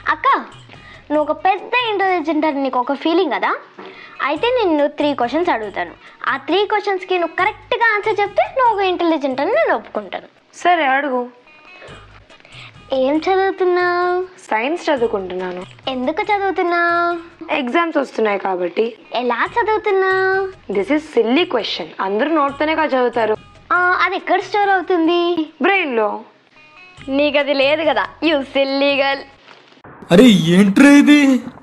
అక్క నువ్వు ఒక పెద్ద ఇంటెలిజెంట్ అని నీకు ఒక ఫీలింగ్ కదా అయితే నేను త్రీ క్వశ్చన్స్ అడుగుతాను ఆ త్రీ క్వశ్చన్స్కి నువ్వు కరెక్ట్గా ఆన్సర్ చెప్తే నువ్వు ఒక ఇంటెలిజెంట్ అని నేను ఒప్పుకుంటాను సరే అడుగు ఏం చదువుతున్నావు సైన్స్ చదువుకుంటున్నాను ఎందుకు చదువుతున్నావు ఎగ్జామ్స్ వస్తున్నాయి కాబట్టి ఎలా చదువుతున్నావు దిస్ ఇస్ సిల్లీ క్వశ్చన్ అందరూ నోట్తోనే కదా చదువుతారు అది ఎక్కడ స్టోర్ అవుతుంది బ్రెయిన్లో నీకు అది లేదు కదా యూ సిల్లీ గర్ల్ అరే ఏంట్రా ఇది